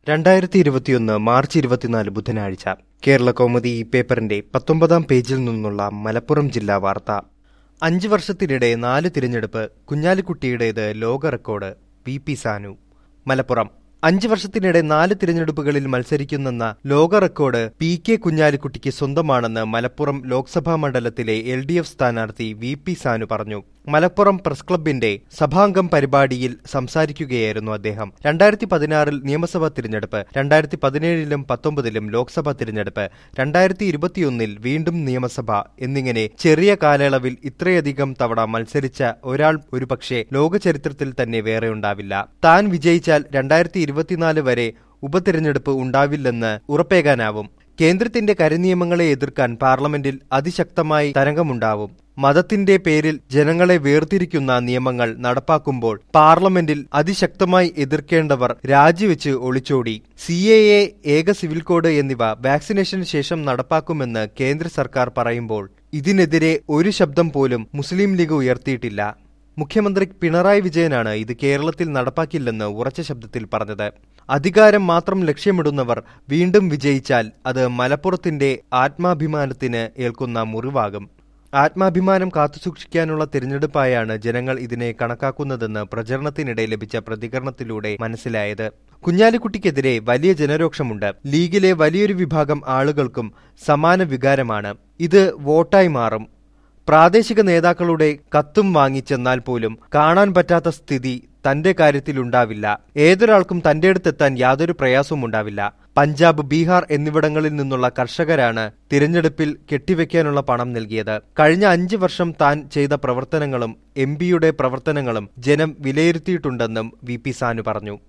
രണ്ടായിരത്തി ഇരുപത്തിയൊന്ന് മാർച്ച് ഇരുപത്തിനാല് ബുധനാഴ്ച കേരള കൗമുദി ഈ പേപ്പറിന്റെ പത്തൊമ്പതാം പേജിൽ നിന്നുള്ള മലപ്പുറം ജില്ലാ വാർത്ത അഞ്ച് വർഷത്തിനിടെ നാല് തിരഞ്ഞെടുപ്പ് കുഞ്ഞാലിക്കുട്ടിയുടേത് ലോക record V P Sanu Malappuram അഞ്ച് വർഷത്തിനിടെ നാല് തിരഞ്ഞെടുപ്പുകളിൽ മത്സരിക്കുന്നെന്ന ലോക റെക്കോർഡ് പി കെ കുഞ്ഞാലിക്കുട്ടിക്ക് സ്വന്തമാണെന്ന് മലപ്പുറം ലോക്സഭാ മണ്ഡലത്തിലെ എൽ ഡി എഫ് സ്ഥാനാർത്ഥി വി പി സാനു പറഞ്ഞു മലപ്പുറം പ്രസ് ക്ലബിന്റെ സഭാംഗം പരിപാടിയിൽ സംസാരിക്കുകയായിരുന്നു അദ്ദേഹം രണ്ടായിരത്തി പതിനാറിൽ നിയമസഭാ തിരഞ്ഞെടുപ്പ് രണ്ടായിരത്തി പതിനേഴിലും പത്തൊമ്പതിലും ലോക്സഭാ തിരഞ്ഞെടുപ്പ് രണ്ടായിരത്തി ഇരുപത്തിയൊന്നിൽ വീണ്ടും നിയമസഭ എന്നിങ്ങനെ ചെറിയ കാലയളവിൽ ഇത്രയധികം തവണ മത്സരിച്ച ഒരാൾ ഒരുപക്ഷെ ലോക ചരിത്രത്തിൽ തന്നെ വേറെ ഉണ്ടാവില്ല താൻ വിജയിച്ചാൽ രണ്ടായിരത്തി ഇരുപത്തിനാല് വരെ ഉപതിരഞ്ഞെടുപ്പ് ഉണ്ടാവില്ലെന്ന് ഉറപ്പേകാനാവും കേന്ദ്രത്തിന്റെ കരിനിയമങ്ങളെ എതിർക്കാൻ പാർലമെന്റിൽ അതിശക്തമായി തരംഗമുണ്ടാവും മതത്തിന്റെ പേരിൽ ജനങ്ങളെ വേർതിരിക്കുന്ന നിയമങ്ങൾ നടപ്പാക്കുമ്പോൾ പാർലമെന്റിൽ അതിശക്തമായി എതിർക്കേണ്ടവർ രാജിവെച്ച് ഒളിച്ചോടി സി എ എ ഏക സിവിൽ കോഡ് എന്നിവ വാക്സിനേഷന് ശേഷം നടപ്പാക്കുമെന്ന് കേന്ദ്ര സർക്കാർ പറയുമ്പോൾ ഇതിനെതിരെ ഒരു ശബ്ദം പോലും മുസ്ലിം ലീഗ് ഉയർത്തിയിട്ടില്ല മുഖ്യമന്ത്രി പിണറായി വിജയനാണ് ഇത് കേരളത്തിൽ നടപ്പാക്കില്ലെന്ന് ഉറച്ച ശബ്ദത്തിൽ പറഞ്ഞത് അധികാരം മാത്രം ലക്ഷ്യമിടുന്നവർ വീണ്ടും വിജയിച്ചാൽ അത് മലപ്പുറത്തിന്റെ ആത്മാഭിമാനത്തിന് ഏൽക്കുന്ന മുറിവാകും ആത്മാഭിമാനം കാത്തുസൂക്ഷിക്കാനുള്ള തിരഞ്ഞെടുപ്പായാണ് ജനങ്ങൾ ഇതിനെ കണക്കാക്കുന്നതെന്ന് പ്രചരണത്തിനിടെ ലഭിച്ച പ്രതികരണത്തിലൂടെ മനസ്സിലായത് കുഞ്ഞാലിക്കുട്ടിക്കെതിരെ വലിയ ജനരോക്ഷമുണ്ട് ലീഗിലെ വലിയൊരു വിഭാഗം ആളുകൾക്കും സമാന വികാരമാണ് ഇത് വോട്ടായി മാറും പ്രാദേശിക നേതാക്കളുടെ കത്തും വാങ്ങിച്ചെന്നാൽ പോലും കാണാൻ പറ്റാത്ത സ്ഥിതി തന്റെ കാര്യത്തിലുണ്ടാവില്ല ഏതൊരാൾക്കും തന്റെ അടുത്തെത്താൻ യാതൊരു പ്രയാസവും ഉണ്ടാവില്ല പഞ്ചാബ് ബീഹാർ എന്നിവിടങ്ങളിൽ നിന്നുള്ള കർഷകരാണ് തിരഞ്ഞെടുപ്പിൽ കെട്ടിവെക്കാനുള്ള പണം നൽകിയത് കഴിഞ്ഞ അഞ്ച് വർഷം താൻ ചെയ്ത പ്രവർത്തനങ്ങളും എം പിയുടെ പ്രവർത്തനങ്ങളും ജനം വിലയിരുത്തിയിട്ടുണ്ടെന്നും വി പി സാനു പറഞ്ഞു